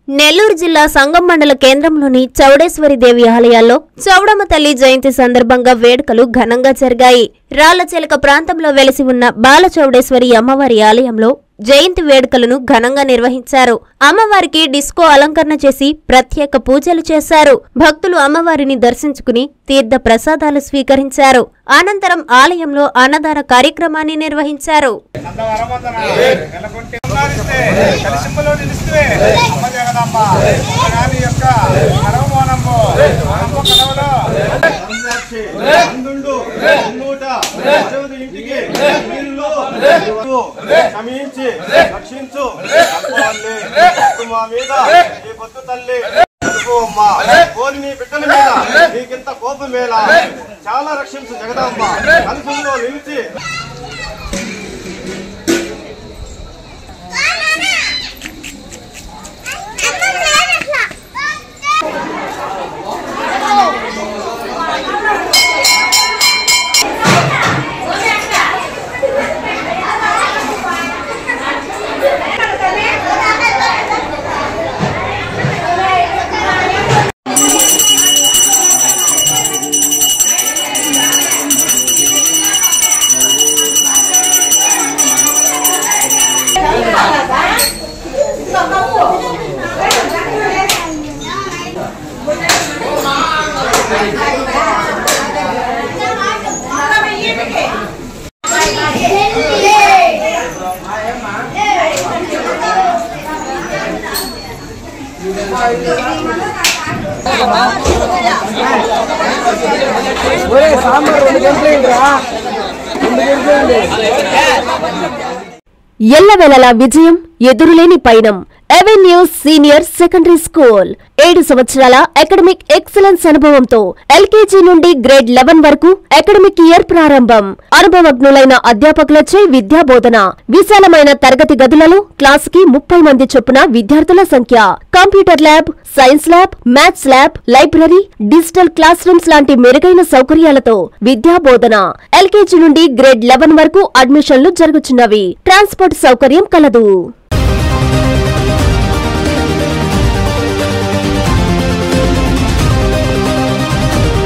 నెల్లూరు జిల్లా సంగం మండల కేంద్రంలోని చౌడేశ్వరి దేవి ఆలయాల్లో చౌడమ్మ తల్లి జయంతి సందర్భంగా వేడుకలు ఘనంగా జరిగాయి రాళ్లచెలక ప్రాంతంలో వెలిసి ఉన్న బాల చౌడేశ్వరి అమ్మవారి ఆలయంలో జయంతి వేడుకలను ఘనంగా నిర్వహించారు అమ్మవారికి డిస్కో అలంకరణ చేసి ప్రత్యేక పూజలు చేశారు భక్తులు అమ్మవారిని దర్శించుకుని తీర్థ ప్రసాదాలు స్వీకరించారు అనంతరం ఆలయంలో అన్నదాన కార్యక్రమాన్ని నిర్వహించారు వరవందన నెలకొంటే ఉన్నారు కలిసింపులో నిలిస్తే అమ్మ జగదమ్మ రాణి యొక్క కరవమోనము అమ్మ కలవలో అందుండు ఉన్నూట అరవది ఇంటికి ఇల్లు క్షమించి రక్షించు అప్పవాళ్ళే ఇప్పుడు మా మీద నీ పొత్తు తల్లి అడుగు అమ్మా కోరి నీ బిడ్డల మీద నీకింత కోపం మేళ చాలా రక్షించు జగదమ్మ కలుపులో నిలిచి ఎల్లవెలలా విజయం ఎదురులేని పయనం అవెన్యూ సీనియర్ సెకండరీ స్కూల్ ఏడు సంవత్సరాల అకాడమిక్ ఎక్సలెన్స్ అనుభవంతో ఎల్కేజీ నుండి గ్రేడ్ లెవెన్ వరకు అకాడమిక్ ఇయర్ ప్రారంభం అనుభవజ్ఞులైన అధ్యాపకులచే విద్యా బోధన విశాలమైన తరగతి గదులలో క్లాస్ కి ముప్పై మంది చొప్పున విద్యార్థుల సంఖ్య computer lab science lab maths lab library digital classrooms లాంటి మెరుగైన సౌకర్యాలతో విద్యా బోధన ఎల్కేజీ నుండి గ్రేడ్ లెవెన్ వరకు అడ్మిషన్లు జరుగుతున్నవి ట్రాన్స్పోర్ట్ సౌకర్యం కలదు